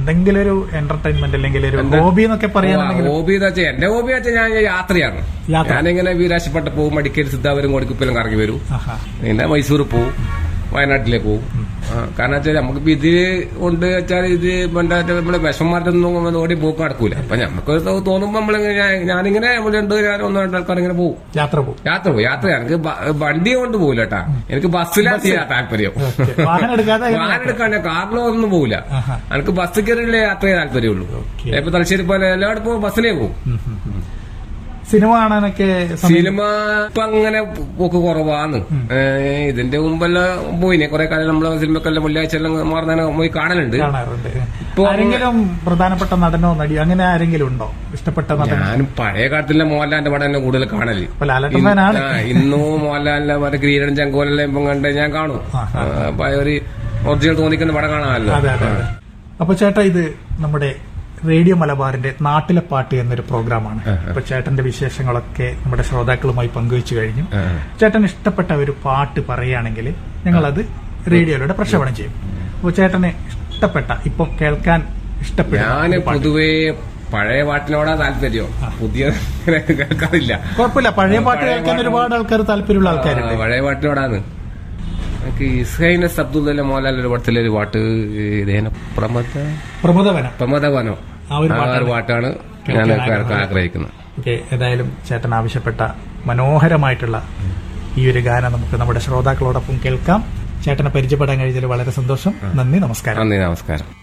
എന്തെങ്കിലും ഒരു എന്റർടൈൻമെന്റ് അല്ലെങ്കിൽ ഒരു ഹോബി എന്നൊക്കെ പറയാനുണ്ടെങ്കിൽ ഹോബി എന്ന് വെച്ചാൽ എന്റെ ഹോബി വെച്ചാൽ ഞാൻ യാത്രയാണ് യാത്ര. ഞാനിങ്ങനെ വീരാശപ്പെട്ട പോകും മടിക്കൽ സിദ്ധാപുരം കൊടുക്കുപ്പിലും കറങ്ങി വരും ആഹാ. പിന്നെ മൈസൂർ പോവും വയനാട്ടിലേക്ക് പോവും ആ, കാരണം വെച്ചാൽ നമുക്കിപ്പോ ഇത് കൊണ്ട് വെച്ചാൽ ഇത് പണ്ടായിട്ട് നമ്മള് വിഷമാറ്റൊന്നും ഓടി പോക്ക് നടക്കൂല അപ്പൊ നമുക്ക് തോന്നുമ്പോ നമ്മളിങ്ങനെ ഞാൻ- ഞാനിങ്ങനെ നമ്മൾ രണ്ട് ഞാൻ ഒന്നോ രണ്ടോ ആൾക്കാർ ഇങ്ങനെ പോകും യാത്ര പോകും യാത്ര പോകും യാത്ര എനിക്ക് ബ- വണ്ടി കൊണ്ട് പോകില്ല കേട്ടാ എനിക്ക് ബസ്സിലാണ് ചെയ്യാൻ താല്പര്യം ഓക്കേ. വാഹനം എടുക്കാതെ വാഹനം എടുക്കാൻ കാറിലോ ഒന്നും പോകില്ല ആഹാ. എനിക്ക് ബസ് കയറിയുള്ള യാത്രയെ താല്പര്യമുള്ളൂ ഓക്കേ. ഇപ്പൊ തലശ്ശേരി പോലെ എല്ലായിടത്തും പോകും ബസ്സിലേ പോകും ഉം, ഉം, ഉം. സിനിമ കാണാനൊക്കെ സമയം- സിനിമ ഇപ്പൊ അങ്ങനെ പോക്ക് കുറവാണ് ഏഹ് ഇതിന്റെ മുമ്പെല്ലാം പോയിനെ കുറെ കാലം നമ്മളെ സിനിമക്കെല്ലാം വെള്ളിയാഴ്ച എല്ലാം മാറുന്ന പോയി കാണലുണ്ട് കാണാറുണ്ട് ഇപ്പൊ- ആരെങ്കിലും പ്രധാനപ്പെട്ട നടനോ നടിയോ അങ്ങനെ ആരെങ്കിലും ഉണ്ടോ ഇഷ്ടപ്പെട്ട നടൻ ഞാനും പഴയ കാലത്തിലെ മോഹൻലാലിന്റെ പടം തന്നെ കൂടുതൽ കാണല് അപ്പൊ ലാലേട്ടൻ ഫാനാണ് ആ, ഇന്നും മോഹൻലാലിന്റെ മറ്റേ ഗ്രീനൻ ചങ്കോലെല്ലാം ഇപ്പം കണ്ട് ഞാൻ കാണും ആ, ആ, അപ്പൊ ഒരു ഒറിജിനൽ തോന്നിക്കുന്ന പടം കാണാമല്ലോ അതെ അതെ അതെ അപ്പൊ ചേട്ടാ ഇത് നമ്മുടെ റേഡിയോ മലബാറിന്റെ നാട്ടിലെ പാട്ട് എന്നൊരു പ്രോഗ്രാമാണ് അപ്പൊ ചേട്ടന്റെ വിശേഷങ്ങളൊക്കെ നമ്മുടെ ശ്രോതാക്കളുമായി പങ്കുവച്ചു കഴിഞ്ഞു ആ. ചേട്ടൻ ഇഷ്ടപ്പെട്ട ഒരു പാട്ട് പറയുകയാണെങ്കിൽ ഞങ്ങൾ അത് റേഡിയോയിലൂടെ പ്രക്ഷേപണം ചെയ്യും അപ്പൊ ചേട്ടന് ഇഷ്ടപ്പെട്ട ഇപ്പൊ കേൾക്കാൻ ഇഷ്ടപ്പെട്ട ഞാന് ഒരു പാട്ട്. പൊതുവേ പഴയ പാട്ടിനോടാ താല്പര്യം പുതിയ കേൾക്കാറില്ല കുഴപ്പമില്ല പഴയ പാട്ട് പഴയ കേൾക്കാൻ പാട്ട് ഒരുപാട് ആൾക്കാർ താല്പര്യമുള്ള ആൾക്കാരുണ്ട് ആ, പഴയ പാട്ടിനോടാണ് എനിക്ക് ഇസ്ഹൈനസ് അബ്ദുല്ല മോഹൻലാൽ ഒരു പടത്തിലെ ഒരു പാട്ട് ഇതേന പ്രമദ പ്രമോദവനം പ്രമദവനോ ആ ഒരു ആ ഒരു പാട്ടാണ് ഞാൻ കേൾക്കാൻ ആഗ്രഹിക്കുന്നത് ഓക്കെ ഏതായാലും ചേട്ടൻ ആവശ്യപ്പെട്ട മനോഹരമായിട്ടുള്ള ഈ ഒരു ഗാനം നമുക്ക് നമ്മുടെ ശ്രോതാക്കളോടൊപ്പം കേൾക്കാം ചേട്ടനെ പരിചയപ്പെടാൻ കഴിഞ്ഞതിൽ വളരെ സന്തോഷം നന്ദി നമസ്കാരം നന്ദി നമസ്കാരം